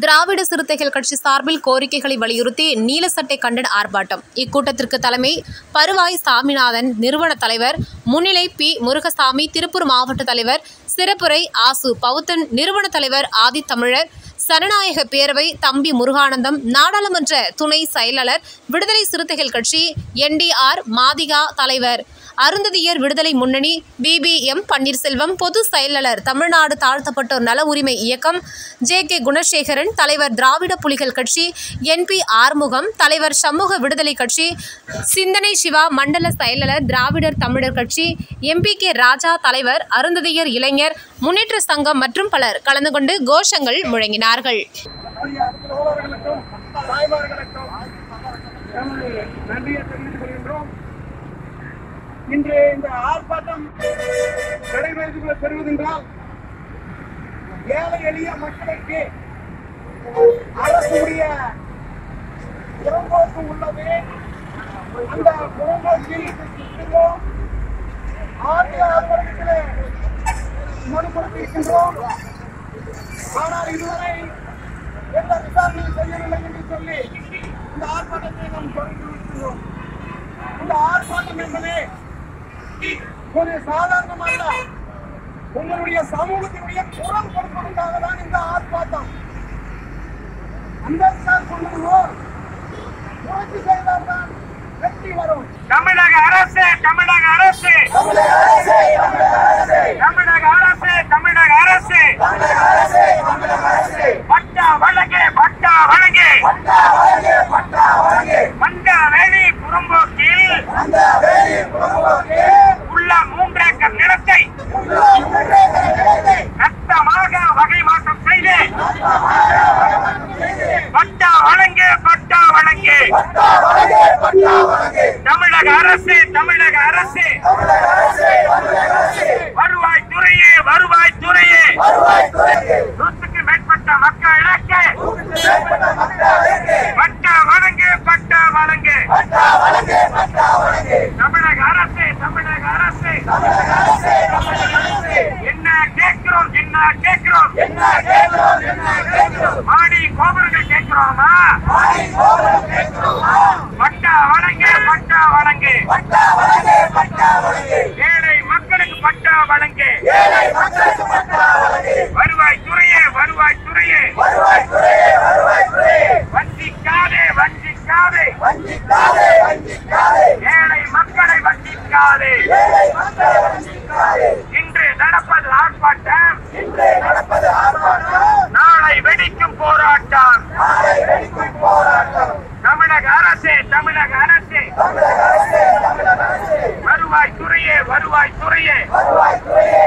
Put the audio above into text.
திராவிட சிறுத்தைகள் கட்சி சார்பில் கோரிக்கைகளை வலியுறுத்தி நீல சட்டை கண்டன ஆர்ப்பாட்டம் இக்கூட்டத்திற்கு தலைமை பருவாய் சாமிநாதன் நிறுவன தலைவர் முன்னிலை பி முருகசாமி திருப்பூர் மாவட்ட தலைவர் சிறப்புரை ஆசு பவுத்தன் நிறுவன தலைவர் ஆதித்தமிழர் சனநாயக பேரவை தம்பி முருகானந்தம் நாடாளுமன்ற துணை செயலாளர் விடுதலை சிறுத்தைகள் கட்சி என்டிஆர் மாதிகா தலைவர் அருந்ததியர் விடுதலை முன்னணி பிபிஎம் பன்னீர்செல்வம் பொது செயலாளர் தமிழ்நாடு தாழ்த்தப்பட்டோர் நல உரிமை இயக்கம் ஜே கே குணசேகரன் தலைவர் திராவிட புலிகள் கட்சி என்பி ஆறுமுகம் தலைவர் சமூக விடுதலை கட்சி சிந்தனை சிவா மண்டல செயலாளர் திராவிடர் தமிழர் கட்சி எம்பி கே ராஜா தலைவர் அருந்ததியர் இளைஞர் முன்னேற்ற சங்கம் மற்றும் பலர் கலந்து கொண்டு கோஷங்கள் முழங்கினார்கள் நம்முடைய தோழர்களுக்கும் தாய்மார்களுக்கும் நமது நன்றியை தெரிவித்துக் கொள்கின்றோம் இன்று இந்த ஆர்ப்பாட்டம் நடைபெறுவதை பெறுவதென்றால் ஏழை எளிய மக்களுக்கு அரசுடைய புறம்போக்கு உள்ளது அந்த புறம்போக்கில் இருக்கின்றோம் ஆண்டு ஆர்ப்பாட்டத்திலே மறுபடுத்தியிருக்கின்றோம் ஆனால் இதுவரை எந்த விசாரணை செய்யவில்லை என்று சொல்லி இந்த ஆர்ப்பாட்டத்தை நாம் தொடங்கி வைக்கின்றோம் இந்த ஆர்ப்பாட்டம் என்பது ஒரு சாதாரணமல்ல உங்களுடைய சமூகத்தினுடைய குரல் கொடுப்பதற்காக தான் இந்த ஆர்ப்பாட்டம் அம்பேத்கர் சொன்னதுவோர் புரட்சி செய்தால்தான் வெற்றி வரும் தமிழக அரசு தமிழக அரசு தமிழக அரசு தமிழக அரசு பட்டா வழங்கு பட்டா வழங்கு மண்டா வேலி புறம்போக்கில் உள்ள மூன்றேக்கர் நிலத்தை சட்டமாக வகை மாற்றம் செய்து பட்டா வழங்கு பட்டா வழங்கு தமிழக அரசு தமிழக அரசு வருவாய் துறையே வருவாய் துறையே நூற்றுக்கு மேற்பட்ட மக்களுக்கு பட்டா வழங்கு பட்டா வழங்கு தமிழக அரசு தமிழக அரசு என்ன கேட்கிறோம் என்ன கேட்கிறோம் மாடி கோபுரங்கள் கேட்கிறோமா பட்டா வழங்கு பட்டா வழங்கு ஏழை மக்களுக்கு பட்டா வழங்கு வருவாய் துறையே வருவாய் துறையே வஞ்சிக்காதே வஞ்சிக்காதே ஏழை மக்களை வஞ்சிக்காதே இன்று நடப்பது ஆர்ப்பாட்டம் நாளை வெடிக்கும் போராட்டம் தமிழக அரசு தமிழக அரசு வருவாய் துறையே வருவாய் துறையே